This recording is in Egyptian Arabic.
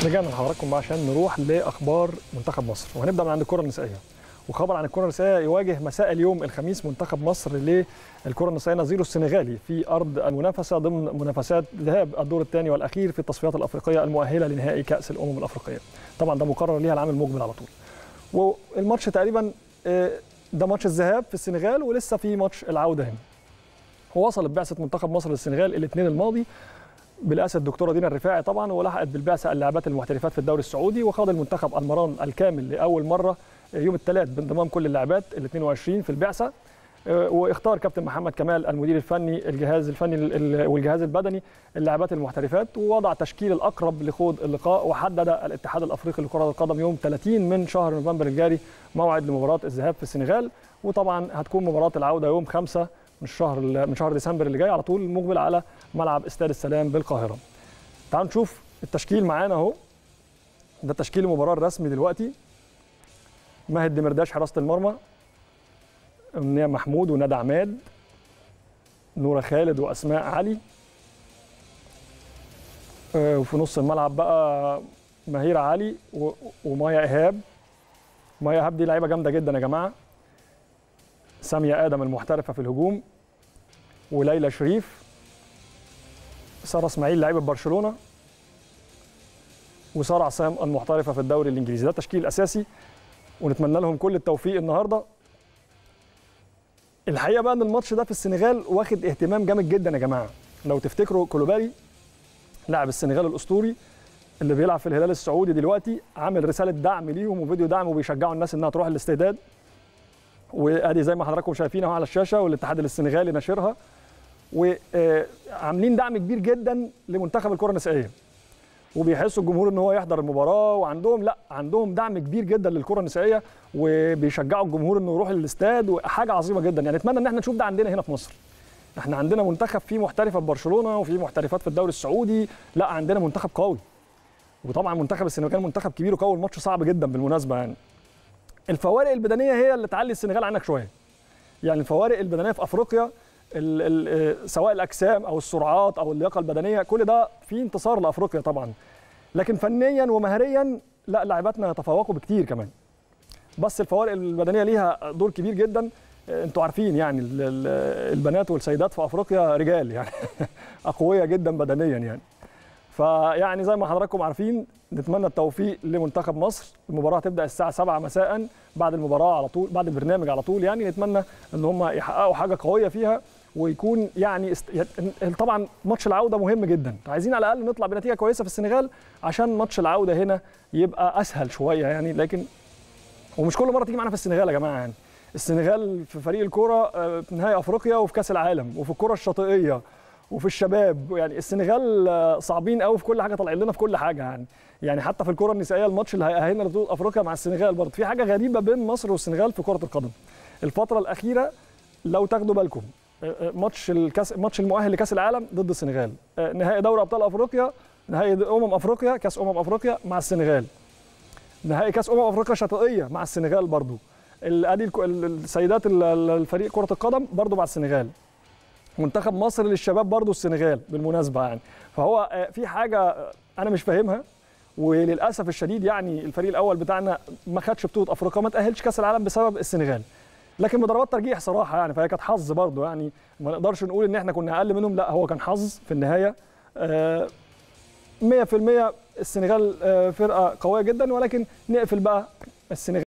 رجعنا لحضراتكم بقى عشان نروح لاخبار منتخب مصر وهنبدا من عند الكره النسائيه وخبر عن الكره النسائيه يواجه مساء اليوم الخميس منتخب مصر للكره النسائيه نظيره السنغالي في ارض المنافسه ضمن منافسات ذهاب الدور الثاني والاخير في التصفيات الافريقيه المؤهله لنهائي كاس الامم الافريقيه طبعا ده مقرر ليها العام المقبل على طول والماتش تقريبا ده ماتش الذهاب في السنغال ولسه في ماتش العوده هنا ووصلت بعثه منتخب مصر للسنغال الاثنين الماضي برئاسه الدكتوره دينا الرفاعي طبعا ولحقت بالبعثه اللاعبات المحترفات في الدوري السعودي وخاض المنتخب المران الكامل لاول مره يوم الثلاث بانضمام كل اللاعبات ال 22 في البعثه واختار كابتن محمد كمال المدير الفني الجهاز الفني والجهاز البدني اللاعبات المحترفات ووضع تشكيل الاقرب لخوض اللقاء وحدد الاتحاد الافريقي لكره القدم يوم 30 من شهر نوفمبر الجاري موعد لمباراه الذهاب في السنغال وطبعا هتكون مباراه العوده يوم 5 من شهر من شهر ديسمبر اللي جاي على طول مقبل على ملعب استاد السلام بالقاهره. تعالوا نشوف التشكيل معانا اهو. ده تشكيل المباراه الرسمي دلوقتي. ماهد دمرداش حراسه المرمى. امنيه محمود وندى عماد. نوره خالد واسماء علي. وفي نص الملعب بقى مهيرة علي ومايا ايهاب. مايا ايهاب دي لعيبه جامده جدا يا جماعه. سامية آدم المحترفة في الهجوم وليلى شريف سارة اسماعيل لعيبة برشلونة وسارة عصام المحترفة في الدوري الإنجليزي ده التشكيل الأساسي ونتمنى لهم كل التوفيق النهاردة الحقيقة بقى إن الماتش ده في السنغال واخد اهتمام جامد جدا يا جماعة لو تفتكروا كولوبالي لاعب السنغال الأسطوري اللي بيلعب في الهلال السعودي دلوقتي عامل رسالة دعم ليهم وفيديو دعم وبيشجعوا الناس إنها تروح الاستعداد وادي زي ما حضراتكم شايفين اهو على الشاشه والاتحاد السنغالي ناشرها وعاملين دعم كبير جدا لمنتخب الكره النسائيه وبيحسوا الجمهور ان هو يحضر المباراه وعندهم لا عندهم دعم كبير جدا للكره النسائيه وبيشجعوا الجمهور انه يروح الاستاد وحاجه عظيمه جدا يعني اتمنى ان احنا نشوف ده عندنا هنا في مصر احنا عندنا منتخب فيه محترفه في برشلونه وفي محترفات في الدوري السعودي لا عندنا منتخب قوي وطبعا منتخب السنغال منتخب كبير وقوي الماتش صعب جدا بالمناسبه يعني الفوارق البدنيه هي اللي تعلي السنغال عنك شويه يعني الفوارق البدنيه في افريقيا ال ال سواء الاجسام او السرعات او اللياقه البدنيه كل ده في انتصار لافريقيا طبعا لكن فنيا ومهريا لا لاعباتنا يتفوقوا بكتير كمان بس الفوارق البدنيه ليها دور كبير جدا انتوا عارفين يعني البنات والسيدات في افريقيا رجال يعني اقوياء جدا بدنيا يعني فيعني زي ما حضراتكم عارفين نتمنى التوفيق لمنتخب مصر المباراه هتبدا الساعه 7 مساء بعد المباراه على طول بعد البرنامج على طول يعني نتمنى ان هم يحققوا حاجه قويه فيها ويكون يعني است... طبعا ماتش العوده مهم جدا عايزين على الاقل نطلع بنتيجه كويسه في السنغال عشان ماتش العوده هنا يبقى اسهل شويه يعني لكن ومش كل مره تيجي معانا في السنغال يا جماعه يعني السنغال في فريق الكوره في نهائي افريقيا وفي كاس العالم وفي الكره الشاطئيه وفي الشباب يعني السنغال صعبين قوي في كل حاجه طالعين لنا في كل حاجه يعني يعني حتى في الكره النسائيه الماتش اللي هيأهلنا لبطوله افريقيا مع السنغال برضه في حاجه غريبه بين مصر والسنغال في كره القدم الفتره الاخيره لو تاخدوا بالكم ماتش الكاس ماتش المؤهل لكاس العالم ضد السنغال نهائي دوري ابطال افريقيا نهائي امم افريقيا كاس امم افريقيا مع السنغال نهائي كاس امم افريقيا شاطئيه مع السنغال برضه ادي السيدات الفريق كره القدم برضه مع السنغال منتخب مصر للشباب برضو السنغال بالمناسبه يعني فهو في حاجه انا مش فاهمها وللاسف الشديد يعني الفريق الاول بتاعنا ما خدش بطوله افريقيا ما تاهلش كاس العالم بسبب السنغال لكن بضربات ترجيح صراحه يعني فهي كانت حظ برضو يعني ما نقدرش نقول ان احنا كنا اقل منهم لا هو كان حظ في النهايه 100% السنغال فرقه قويه جدا ولكن نقفل بقى السنغال